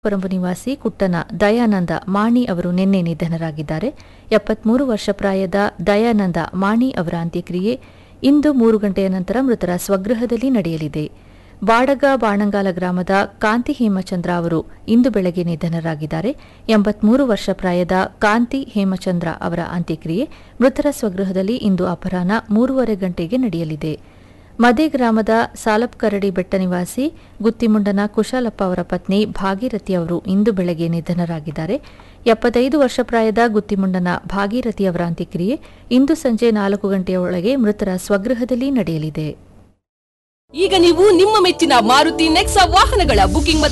ಪರಂಬು ನಿವಾಸಿ ಕುಟ್ಟನ ದಯಾನಂದ ಮಾಣಿ ಅವರು ನಿನ್ನೆ ನಿಧನರಾಗಿದ್ದಾರೆ ಎಪ್ಪತ್ಮೂರು ವರ್ಷ ಪ್ರಾಯದ ದಯಾನಂದ ಮಾಣಿ ಅವರ ಅಂತ್ಯಕ್ರಿಯೆ ಇಂದು ಮೂರು ಗಂಟೆಯ ನಂತರ ಮೃತರ ಸ್ವಗೃಹದಲ್ಲಿ ನಡೆಯಲಿದೆ ಬಾಡಗ ಬಾಣಂಗಾಲ ಗ್ರಾಮದ ಕಾಂತಿ ಹೇಮಚಂದ್ರ ಅವರು ಇಂದು ಬೆಳಗ್ಗೆ ನಿಧನರಾಗಿದ್ದಾರೆ ಎಂಬತ್ಮೂರು ವರ್ಷ ಪ್ರಾಯದ ಕಾಂತಿ ಹೇಮಚಂದ್ರ ಅವರ ಅಂತ್ಯಕ್ರಿಯೆ ಮೃತರ ಸ್ವಗೃಹದಲ್ಲಿ ಇಂದು ಅಪರಾಹ್ನ ಮೂರುವರೆ ಗಂಟೆಗೆ ನಡೆಯಲಿದೆ ಮದೆ ಗ್ರಾಮದ ಸಾಲಪ್ಕರಡಿ ಬೆಟ್ಟ ನಿವಾಸಿ ಗುತ್ತಿಮುಂಡನ ಕುಶಾಲಪ್ಪ ಅವರ ಪತ್ನಿ ಭಾಗೀರಥಿ ಅವರು ಇಂದು ಬೆಳಗ್ಗೆ ನಿಧನರಾಗಿದ್ದಾರೆ ಎಪ್ಪತ್ತೈದು ವರ್ಷ ಪ್ರಾಯದ ಗುತ್ತಿಮುಂಡನ ಭಾಗೀರಥಿ ಅವರ ಅಂತ್ಯಕ್ರಿಯೆ ಇಂದು ಸಂಜೆ ನಾಲ್ಕು ಗಂಟೆಯ ಒಳಗೆ ಮೃತರ ಸ್ವಗೃಹದಲ್ಲಿ ನಡೆಯಲಿದೆ ಈಗ ನೀವು ನಿಮ್ಮ ಮೆಚ್ಚಿನ ಮಾರುತಿ ನೆಕ್ಸಾ ವಾಹನಗಳ ಬುಕಿಂಗ್